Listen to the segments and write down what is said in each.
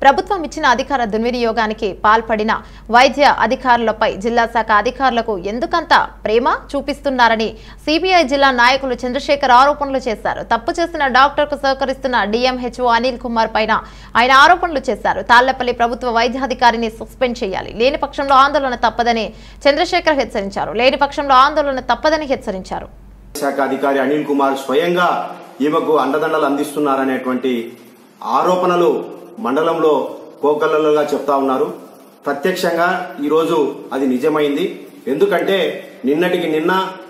ప్రభుత్వం ఇచ్చిన అధికార దుర్వినియోగానికి పాల్పడిన వైద్య అధికారులపై జిల్లా శాఖ అధికారులకు ఎందుకంత ప్రేమ చూపిస్తున్నారని సిబిఐ జిల్లా నాయకులు చంద్రశేఖర్ ఆరోపణలు చేశారు తప్పు చేసిన డాక్టర్ కు సహకరిస్తున్న డిఎంహెచ్ఓ అనిల్ కుమార్ పైన ఆయన ఆరోపణలు చేశారు తాళ్లపల్లి ప్రభుత్వ వైద్యాధికారిని సస్పెండ్ చేయాలి లేని పక్షంలో ఆందోళన తప్పదని చంద్రశేఖర్ హెచ్చరించారు లేని పక్షంలో ఆందోళన తప్పదని హెచ్చరించారు శాఖ అధికారి అనిల్ కుమార్ స్వయంగా ఈమెకు అండదండలు అందిస్తున్నారనేటువంటి ఆరోపణలు మండలంలో కోకల్లలుగా చెప్తా ఉన్నారు ప్రత్యక్షంగా ఈరోజు అది నిజమైంది ఎందుకంటే నిన్నటికి నిన్న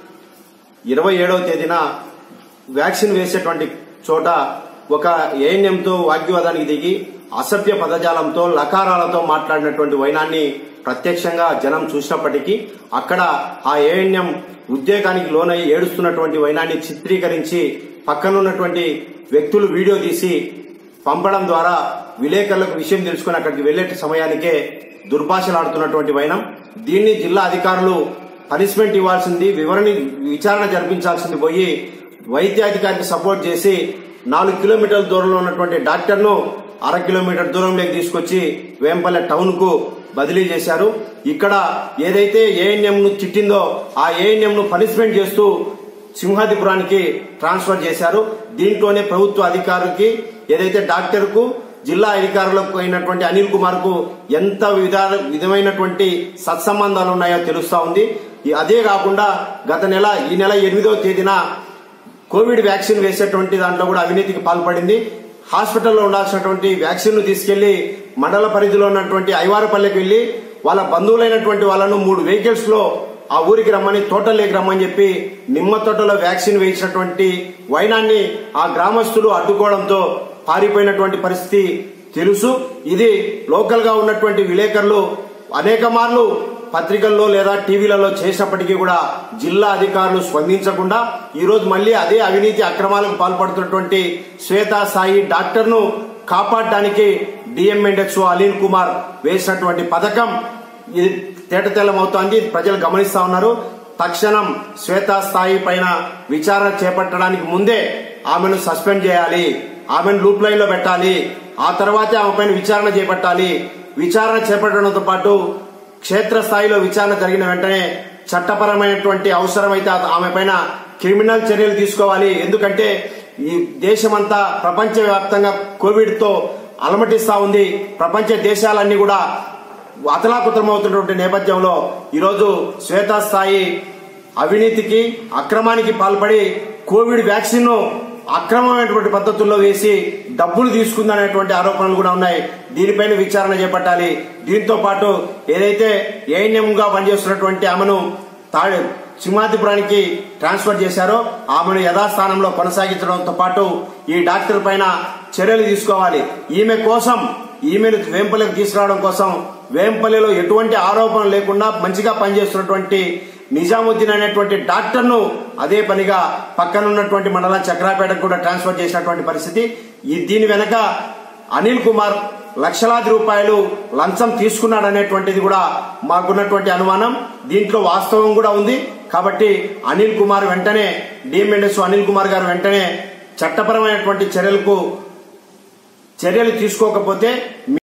ఇరవై ఏడవ తేదీన వ్యాక్సిన్ వేసేటువంటి చోట ఒక ఏఎన్ఎంతో వాగ్వివాదానికి దిగి అసభ్య పదజాలంతో లకారాలతో మాట్లాడినటువంటి వైనాన్ని ప్రత్యక్షంగా జనం చూసినప్పటికీ అక్కడ ఆ ఏఎన్ఎం ఉద్యోగానికి లోనై ఏడుస్తున్నటువంటి వైనాన్ని చిత్రీకరించి పక్కనున్నటువంటి వ్యక్తులు వీడియో తీసి పంపడం ద్వారా విలేకరులకు విషయం తెలుసుకుని అక్కడికి వెళ్లే సమయానికే దుర్భాషలాడుతున్నటువంటి వైనం దీన్ని జిల్లా అధికారులు పనిష్మెంట్ ఇవ్వాల్సింది వివరణ విచారణ జరిపించాల్సింది పోయి వైద్యాధికారికి సపోర్ట్ చేసి నాలుగు కిలోమీటర్ల దూరంలో ఉన్నటువంటి డాక్టర్ను అర కిలోమీటర్ దూరంలోకి తీసుకొచ్చి వేంపల్లె టౌన్ కు బదిలీ చేశారు ఇక్కడ ఏదైతే ఏఎన్ఎం ను తిట్టిందో ఆ ఏఎన్ఎం ను పనిష్మెంట్ చేస్తూ సింహాదిపురానికి ట్రాన్స్ఫర్ చేశారు దీంట్లోనే ప్రభుత్వ అధికారులకి ఏదైతే డాక్టర్ కు జిల్లా అధికారులకు అయినటువంటి అనిల్ కుమార్ కు ఎంత విధ విధమైనటువంటి సత్సంబంధాలు ఉన్నాయో తెలుస్తా ఉంది ఈ- అదే కాకుండా గత నెల ఈ నెల ఎనిమిదవ తేదీన కోవిడ్ వ్యాక్సిన్ వేసేటువంటి దాంట్లో కూడా అవినీతికి పాల్పడింది హాస్పిటల్లో ఉండాల్సినటువంటి వ్యాక్సిన్ ను తీసుకెళ్లి మండల పరిధిలో ఉన్నటువంటి ఐవారపల్లెకి వెళ్లి వాళ్ళ బంధువులైనటువంటి వాళ్ళను మూడు వెహికల్స్ లో ఆ ఊరికి రమ్మని తోటలేకి రమ్మని చెప్పి నిమ్మ తోటలో వ్యాక్సిన్ వేసినటువంటి వైనాన్ని ఆ గ్రామస్తులు అడ్డుకోవడంతో పారిపోయినటువంటి పరిస్థితి తెలుసు ఇది లోకల్ గా ఉన్నటువంటి విలేకరులు అనేక మార్లు పత్రికల్లో లేదా టీవీలలో చేసినప్పటికీ కూడా జిల్లా అధికారులు స్పందించకుండా ఈ రోజు మళ్ళీ అదే అవినీతి అక్రమాలకు పాల్పడుతున్నటువంటి శ్వేతా సాయి డాక్టర్ ను కాపాడడానికి డిఎంఎండెక్స్ అలీన్ కుమార్ వేసినటువంటి పథకం ఇది తేటతెల్లమవుతోంది ప్రజలు గమనిస్తా ఉన్నారు తక్షణం శ్వేతా స్థాయి పైన విచారణ చేపట్టడానికి ముందే ఆమెను సస్పెండ్ చేయాలి ఆమెను లూప్ లైన్ లో పెట్టాలి ఆ తర్వాతే ఆమె పైన విచారణ చేపట్టాలి విచారణ చేపట్టడంతో పాటు క్షేత్రస్థాయిలో విచారణ జరిగిన వెంటనే చట్టపరమైనటువంటి అవసరమైతే ఆ- ఆమె పైన క్రిమినల్ చర్యలు తీసుకోవాలి ఎందుకంటే ఈ దేశమంతా ప్రపంచ వ్యాప్తంగా కోవిడ్ తో అలమటిస్తా ఉంది ప్రపంచ దేశాలన్నీ కూడా అతలాకుతలమవుతున్నటువంటి నేపథ్యంలో ఈరోజు శ్వేతా స్థాయి అవినీతికి అక్రమానికి పాల్పడి కోవిడ్ వ్యాక్సిన్ ను అక్రమమైనటువంటి పద్ధతుల్లో వేసి డబ్బులు తీసుకుందనేటువంటి ఆరోపణలు కూడా ఉన్నాయి దీనిపైన విచారణ చేపట్టాలి దీంతో పాటు ఏదైతే ఏఎన్ఎం గా పనిచేస్తున్నటువంటి ఆమెను తాడు సింహాదిపురానికి ట్రాన్స్ఫర్ చేశారో ఆమెను యథాస్థానంలో కొనసాగించడంతో పాటు ఈ డాక్టర్ పైన చర్యలు తీసుకోవాలి ఈమె కోసం ఈమెను వేంపల్లికి తీసుకురావడం కోసం వేంపల్లిలో ఎటువంటి ఆరోపణ లేకుండా మంచిగా పనిచేస్తున్నటువంటి నిజాముద్దీన్ అనేటువంటి డాక్టర్ ను అదే పనిగా పక్కన ఉన్నటువంటి మండలం చక్రాపేటకు కూడా ట్రాన్స్ఫర్ చేసినటువంటి పరిస్థితి ఈ దీని వెనక అనిల్ కుమార్ లక్షలాది రూపాయలు లంచం తీసుకున్నాడనేటువంటిది కూడా మాకున్నటువంటి అనుమానం దీంట్లో వాస్తవం కూడా ఉంది కాబట్టి అనిల్ కుమార్ వెంటనే డిఎంఎన్ఎస్ అనిల్ కుమార్ గారు వెంటనే చట్టపరమైనటువంటి చర్యలకు చర్యలు తీసుకోకపోతే